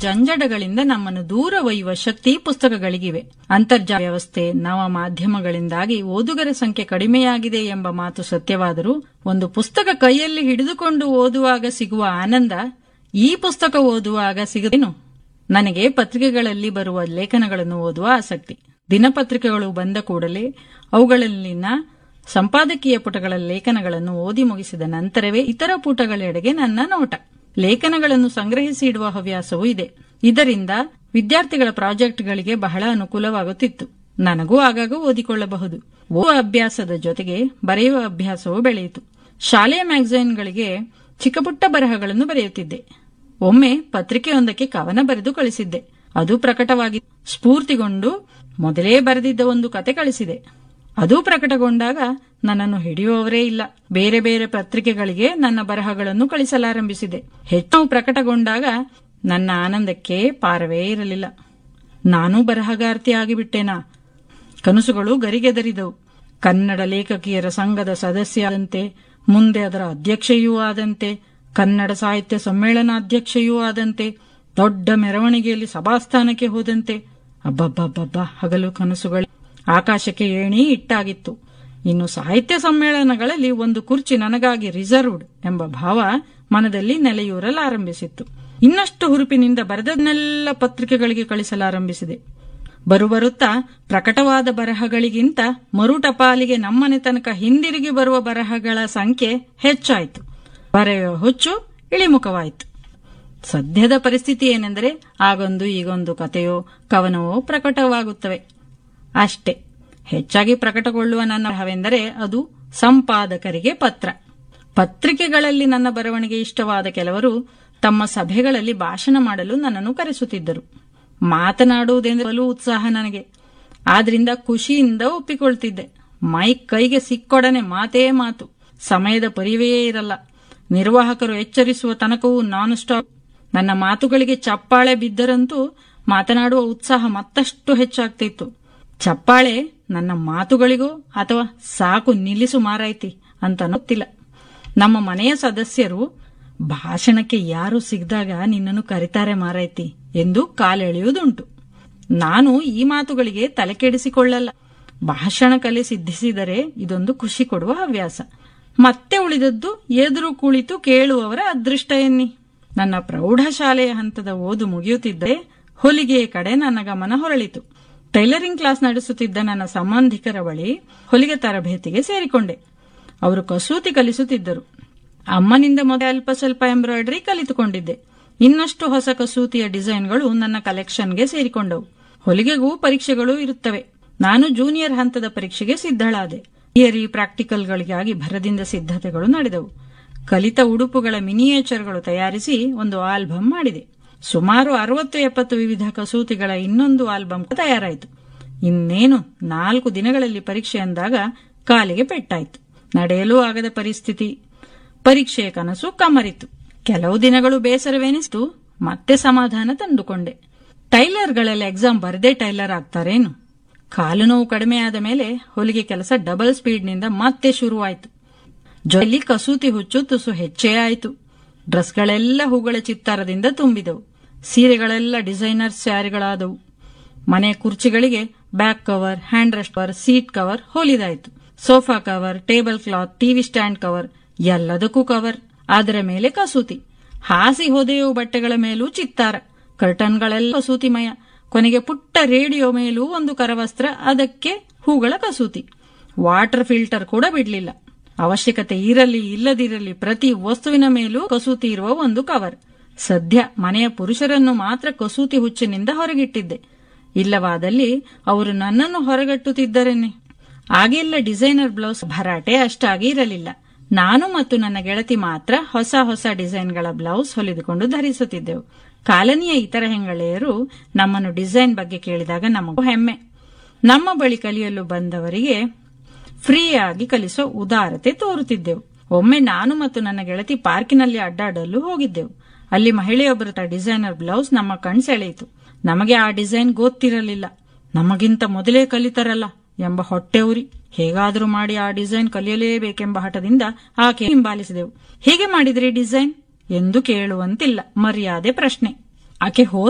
ಜಂಜಡಗಳಿಂದ ನಮ್ಮನ್ನು ದೂರ ಒಯ್ಯುವ ಶಕ್ತಿ ಪುಸ್ತಕಗಳಿಗಿವೆ ಅಂತರ್ಜಾಲ ವ್ಯವಸ್ಥೆ ನವ ಮಾಧ್ಯಮಗಳಿಂದಾಗಿ ಓದುಗರ ಸಂಖ್ಯೆ ಕಡಿಮೆಯಾಗಿದೆ ಎಂಬ ಮಾತು ಸತ್ಯವಾದರೂ ಒಂದು ಪುಸ್ತಕ ಕೈಯಲ್ಲಿ ಹಿಡಿದುಕೊಂಡು ಓದುವಾಗ ಸಿಗುವ ಆನಂದ ಈ ಪುಸ್ತಕ ಓದುವಾಗ ಸಿಗದೇನು ನನಗೆ ಪತ್ರಿಕೆಗಳಲ್ಲಿ ಬರುವ ಲೇಖನಗಳನ್ನು ಓದುವ ಆಸಕ್ತಿ ದಿನಪತ್ರಿಕೆಗಳು ಬಂದ ಕೂಡಲೇ ಅವುಗಳಲ್ಲಿನ ಸಂಪಾದಕೀಯ ಪುಟಗಳ ಲೇಖನಗಳನ್ನು ಓದಿ ಮುಗಿಸಿದ ನಂತರವೇ ಇತರ ಪುಟಗಳೆಡೆಗೆ ನನ್ನ ನೋಟ ಲೇಖನಗಳನ್ನು ಸಂಗ್ರಹಿಸಿ ಇಡುವ ಹವ್ಯಾಸವೂ ಇದೆ ಇದರಿಂದ ವಿದ್ಯಾರ್ಥಿಗಳ ಪ್ರಾಜೆಕ್ಟ್ಗಳಿಗೆ ಬಹಳ ಅನುಕೂಲವಾಗುತ್ತಿತ್ತು ನನಗೂ ಆಗಾಗ ಓದಿಕೊಳ್ಳಬಹುದು ಓದುವ ಅಭ್ಯಾಸದ ಜೊತೆಗೆ ಬರೆಯುವ ಅಭ್ಯಾಸವೂ ಬೆಳೆಯಿತು ಶಾಲೆಯ ಮ್ಯಾಗಝೈನ್ಗಳಿಗೆ ಚಿಕ್ಕಪುಟ್ಟ ಬರಹಗಳನ್ನು ಬರೆಯುತ್ತಿದ್ದೆ ಒಮ್ಮೆ ಪತ್ರಿಕೆಯೊಂದಕ್ಕೆ ಕವನ ಬರೆದು ಕಳಿಸಿದ್ದೆ ಅದು ಪ್ರಕಟವಾಗಿ ಸ್ಫೂರ್ತಿಗೊಂಡು ಮೊದಲೇ ಬರೆದಿದ್ದ ಒಂದು ಕತೆ ಕಳಿಸಿದೆ ಅದು ಪ್ರಕಟಗೊಂಡಾಗ ನನ್ನನ್ನು ಹಿಡಿಯುವವರೇ ಇಲ್ಲ ಬೇರೆ ಬೇರೆ ಪತ್ರಿಕೆಗಳಿಗೆ ನನ್ನ ಬರಹಗಳನ್ನು ಕಳಿಸಲಾರಂಭಿಸಿದೆ ಹೆಚ್ಚು ಪ್ರಕಟಗೊಂಡಾಗ ನನ್ನ ಆನಂದಕ್ಕೆ ಪಾರವೇ ಇರಲಿಲ್ಲ ನಾನೂ ಬರಹಗಾರ್ತಿ ಆಗಿಬಿಟ್ಟೇನಾ ಕನಸುಗಳು ಗರಿಗೆದರಿದವು ಕನ್ನಡ ಲೇಖಕಿಯರ ಸಂಘದ ಸದಸ್ಯರಂತೆ ಮುಂದೆ ಅದರ ಅಧ್ಯಕ್ಷೆಯೂ ಆದಂತೆ ಕನ್ನಡ ಸಾಹಿತ್ಯ ಸಮ್ಮೇಳನಾಧ್ಯಕ್ಷೆಯೂ ಆದಂತೆ ದೊಡ್ಡ ಮೆರವಣಿಗೆಯಲ್ಲಿ ಸಭಾಸ್ಥಾನಕ್ಕೆ ಹೋದಂತೆ ಅಬ್ಬಬ್ಬಬ್ಬಬ್ಬ ಹಗಲು ಕನಸುಗಳು ಆಕಾಶಕ್ಕೆ ಏಣಿ ಇಟ್ಟಾಗಿತ್ತು ಇನ್ನು ಸಾಹಿತ್ಯ ಸಮ್ಮೇಳನಗಳಲ್ಲಿ ಒಂದು ಕುರ್ಚಿ ನನಗಾಗಿ ರಿಸರ್ವ್ಡ್ ಎಂಬ ಭಾವ ಮನದಲ್ಲಿ ನೆಲೆಯೂರಲಾರಂಭಿಸಿತ್ತು ಇನ್ನಷ್ಟು ಹುರುಪಿನಿಂದ ಬರೆದನ್ನೆಲ್ಲ ಪತ್ರಿಕೆಗಳಿಗೆ ಕಳಿಸಲಾರಂಭಿಸಿದೆ ಬರುಬರುತ್ತಾ ಪ್ರಕಟವಾದ ಬರಹಗಳಿಗಿಂತ ಮರು ಟಪಾಲಿಗೆ ನಮ್ಮನೆ ತನಕ ಹಿಂದಿರುಗಿ ಬರುವ ಬರಹಗಳ ಸಂಖ್ಯೆ ಹೆಚ್ಚಾಯಿತು ಬರೆಯುವ ಹುಚ್ಚು ಇಳಿಮುಖವಾಯಿತು ಸದ್ಯದ ಪರಿಸ್ಥಿತಿ ಏನೆಂದರೆ ಆಗೊಂದು ಈಗೊಂದು ಕಥೆಯೋ ಕವನವೋ ಪ್ರಕಟವಾಗುತ್ತವೆ ಅಷ್ಟೇ ಹೆಚ್ಚಾಗಿ ಪ್ರಕಟಗೊಳ್ಳುವ ನನ್ನ ಬರಹವೆಂದರೆ ಅದು ಸಂಪಾದಕರಿಗೆ ಪತ್ರ ಪತ್ರಿಕೆಗಳಲ್ಲಿ ನನ್ನ ಬರವಣಿಗೆ ಇಷ್ಟವಾದ ಕೆಲವರು ತಮ್ಮ ಸಭೆಗಳಲ್ಲಿ ಭಾಷಣ ಮಾಡಲು ನನ್ನನ್ನು ಕರೆಸುತ್ತಿದ್ದರು ಮಾತನಾಡುವುದೆಂದರೆ ಬಲು ಉತ್ಸಾಹ ನನಗೆ ಆದ್ರಿಂದ ಖುಷಿಯಿಂದ ಒಪ್ಪಿಕೊಳ್ತಿದ್ದೆ ಮೈಕ್ ಕೈಗೆ ಸಿಕ್ಕೊಡನೆ ಮಾತೇ ಮಾತು ಸಮಯದ ಪರಿವೇ ಇರಲ್ಲ ನಿರ್ವಾಹಕರು ಎಚ್ಚರಿಸುವ ತನಕವೂ ನಾನ್ ಸ್ಟಾಪ್ ನನ್ನ ಮಾತುಗಳಿಗೆ ಚಪ್ಪಾಳೆ ಬಿದ್ದರಂತೂ ಮಾತನಾಡುವ ಉತ್ಸಾಹ ಮತ್ತಷ್ಟು ಹೆಚ್ಚಾಗ್ತಿತ್ತು ಚಪ್ಪಾಳೆ ನನ್ನ ಮಾತುಗಳಿಗೋ ಅಥವಾ ಸಾಕು ನಿಲ್ಲಿಸು ಮಾರಾಯ್ತಿ ಅಂತ ಗೊತ್ತಿಲ್ಲ ನಮ್ಮ ಮನೆಯ ಸದಸ್ಯರು ಭಾಷಣಕ್ಕೆ ಯಾರು ಸಿಗದಾಗ ನಿನ್ನನ್ನು ಕರಿತಾರೆ ಮಾರಾಯ್ತಿ ಎಂದು ಕಾಲೆಳೆಯುವುದುಂಟು ನಾನು ಈ ಮಾತುಗಳಿಗೆ ತಲೆ ಕೆಡಿಸಿಕೊಳ್ಳಲ್ಲ ಭಾಷಣ ಕಲೆ ಸಿದ್ಧಿಸಿದರೆ ಇದೊಂದು ಖುಷಿ ಕೊಡುವ ಹವ್ಯಾಸ ಮತ್ತೆ ಉಳಿದದ್ದು ಎದುರು ಕುಳಿತು ಕೇಳುವವರ ಅದೃಷ್ಟ ಎನ್ನಿ ನನ್ನ ಪ್ರೌಢಶಾಲೆಯ ಹಂತದ ಓದು ಮುಗಿಯುತ್ತಿದ್ದರೆ ಹೊಲಿಗೆಯ ಕಡೆ ನನ್ನ ಗಮನ ಹೊರಳಿತು ಟೈಲರಿಂಗ್ ಕ್ಲಾಸ್ ನಡೆಸುತ್ತಿದ್ದ ನನ್ನ ಸಂಬಂಧಿಕರ ಬಳಿ ಹೊಲಿಗೆ ತರಬೇತಿಗೆ ಸೇರಿಕೊಂಡೆ ಅವರು ಕಸೂತಿ ಕಲಿಸುತ್ತಿದ್ದರು ಅಮ್ಮನಿಂದ ಮೊದಲ ಅಲ್ಪ ಸ್ವಲ್ಪ ಎಂಬ್ರಾಯ್ಡರಿ ಕಲಿತುಕೊಂಡಿದ್ದೆ ಇನ್ನಷ್ಟು ಹೊಸ ಕಸೂತಿಯ ಡಿಸೈನ್ಗಳು ನನ್ನ ಕಲೆಕ್ಷನ್ಗೆ ಸೇರಿಕೊಂಡವು ಹೊಲಿಗೆಗೂ ಪರೀಕ್ಷೆಗಳು ಇರುತ್ತವೆ ನಾನು ಜೂನಿಯರ್ ಹಂತದ ಪರೀಕ್ಷೆಗೆ ಸಿದ್ಧಳಾದೆ ಥಿಯರಿ ಪ್ರಾಕ್ಟಿಕಲ್ಗಳಿಗಾಗಿ ಭರದಿಂದ ಸಿದ್ಧತೆಗಳು ನಡೆದವು ಕಲಿತ ಉಡುಪುಗಳ ಮಿನಿಯೇಚರ್ಗಳು ತಯಾರಿಸಿ ಒಂದು ಆಲ್ಬಮ್ ಮಾಡಿದೆ ಸುಮಾರು ಅರವತ್ತು ಎಪ್ಪತ್ತು ವಿವಿಧ ಕಸೂತಿಗಳ ಇನ್ನೊಂದು ಆಲ್ಬಮ್ ತಯಾರಾಯಿತು ಇನ್ನೇನು ನಾಲ್ಕು ದಿನಗಳಲ್ಲಿ ಪರೀಕ್ಷೆ ಅಂದಾಗ ಕಾಲಿಗೆ ಪೆಟ್ಟಾಯಿತು ನಡೆಯಲೂ ಆಗದ ಪರಿಸ್ಥಿತಿ ಪರೀಕ್ಷೆಯ ಕನಸು ಕಮರಿತು ಕೆಲವು ದಿನಗಳು ಬೇಸರವೆನಿಸಿತು ಮತ್ತೆ ಸಮಾಧಾನ ತಂದುಕೊಂಡೆ ಟೈಲರ್ಗಳೆಲ್ಲ ಎಕ್ಸಾಮ್ ಬರದೇ ಟೈಲರ್ ಆಗ್ತಾರೇನು ಕಾಲು ನೋವು ಕಡಿಮೆಯಾದ ಮೇಲೆ ಹೊಲಿಗೆ ಕೆಲಸ ಡಬಲ್ ಸ್ಪೀಡ್ನಿಂದ ಮತ್ತೆ ಶುರುವಾಯಿತು ಜೊತೆಯಲ್ಲಿ ಕಸೂತಿ ಹುಚ್ಚು ತುಸು ಹೆಚ್ಚೇ ಆಯಿತು ಡ್ರೆಸ್ಗಳೆಲ್ಲ ಹೂಗಳ ಚಿತ್ತಾರದಿಂದ ತುಂಬಿದವು ಸೀರೆಗಳೆಲ್ಲ ಡಿಸೈನರ್ ಸ್ಯಾರಿಗಳಾದವು ಮನೆ ಕುರ್ಚಿಗಳಿಗೆ back cover hand rest cover seat cover ಹೊಲಿದಾಯಿತು sofa cover table cloth TV stand cover ಎಲ್ಲದಕ್ಕೂ ಕವರ್ ಅದರ ಮೇಲೆ ಕಸೂತಿ ಹಾಸಿ ಹೊದೆಯುವ ಬಟ್ಟೆಗಳ ಮೇಲೂ ಚಿತ್ತಾರ ಕರ್ಟನ್ಗಳೆಲ್ಲ ಕಸೂತಿಮಯ ಕೊನೆಗೆ ಪುಟ್ಟ ರೇಡಿಯೋ ಮೇಲೂ ಒಂದು ಕರವಸ್ತ್ರ ಅದಕ್ಕೆ ಹೂಗಳ ಕಸೂತಿ ವಾಟರ್ ಫಿಲ್ಟರ್ ಕೂಡ ಬಿಡ್ಲಿಲ್ಲ ಅವಶ್ಯಕತೆ ಇರಲಿ ಇಲ್ಲದಿರಲಿ ಪ್ರತಿ ವಸ್ತುವಿನ ಮೇಲೂ ಕಸೂತಿ ಇರುವ ಒಂದು ಕವರ್ ಸದ್ಯ ಮನೆಯ ಪುರುಷರನ್ನು ಮಾತ್ರ ಕಸೂತಿ ಹುಚ್ಚಿನಿಂದ ಹೊರಗಿಟ್ಟಿದ್ದೆ ಇಲ್ಲವಾದಲ್ಲಿ ಅವರು ನನ್ನನ್ನು ಹೊರಗಟ್ಟುತ್ತಿದ್ದರೇನೆ ಆಗೆಲ್ಲ ಡಿಸೈನರ್ ಬ್ಲೌಸ್ ಭರಾಟೆ ಅಷ್ಟಾಗಿ ಇರಲಿಲ್ಲ ನಾನು ಮತ್ತು ನನ್ನ ಗೆಳತಿ ಮಾತ್ರ ಹೊಸ ಹೊಸ ಡಿಸೈನ್ಗಳ ಬ್ಲೌಸ್ ಹೊಲಿದುಕೊಂಡು ಧರಿಸುತ್ತಿದ್ದೆವು ಕಾಲನಿಯ ಇತರ ಹೆಂಗಳೆಯರು ನಮ್ಮನ್ನು ಡಿಸೈನ್ ಬಗ್ಗೆ ಕೇಳಿದಾಗ ನಮಗೂ ಹೆಮ್ಮೆ ನಮ್ಮ ಬಳಿ ಕಲಿಯಲು ಬಂದವರಿಗೆ ಫ್ರೀಯಾಗಿ ಕಲಿಸೋ ಉದಾರತೆ ತೋರುತ್ತಿದ್ದೆವು ಒಮ್ಮೆ ನಾನು ಮತ್ತು ನನ್ನ ಗೆಳತಿ ಪಾರ್ಕಿನಲ್ಲಿ ಅಡ್ಡಾಡಲು ಹೋಗಿದ್ದೆವು ಅಲ್ಲಿ ಮಹಿಳೆಯೊಬ್ಬರ ಡಿಸೈನರ್ ಬ್ಲೌಸ್ ನಮ್ಮ ಕಣ್ಸೆಳೆಯಿತು ನಮಗೆ ಆ ಡಿಸೈನ್ ಗೊತ್ತಿರಲಿಲ್ಲ ನಮಗಿಂತ ಮೊದಲೇ ಕಲಿತರಲ್ಲ ಎಂಬ ಹೊಟ್ಟೆ ಉರಿ ಹೇಗಾದರೂ ಮಾಡಿ ಆ ಡಿಸೈನ್ ಕಲಿಯಲೇಬೇಕೆಂಬ ಹಠದಿಂದ ಆಕೆ ಹಿಂಬಾಲಿಸಿದೆವು ಹೇಗೆ ಮಾಡಿದ್ರಿ ಡಿಸೈನ್ ಎಂದು ಕೇಳುವಂತಿಲ್ಲ ಮರ್ಯಾದೆ ಪ್ರಶ್ನೆ ಆಕೆ ಹೋದ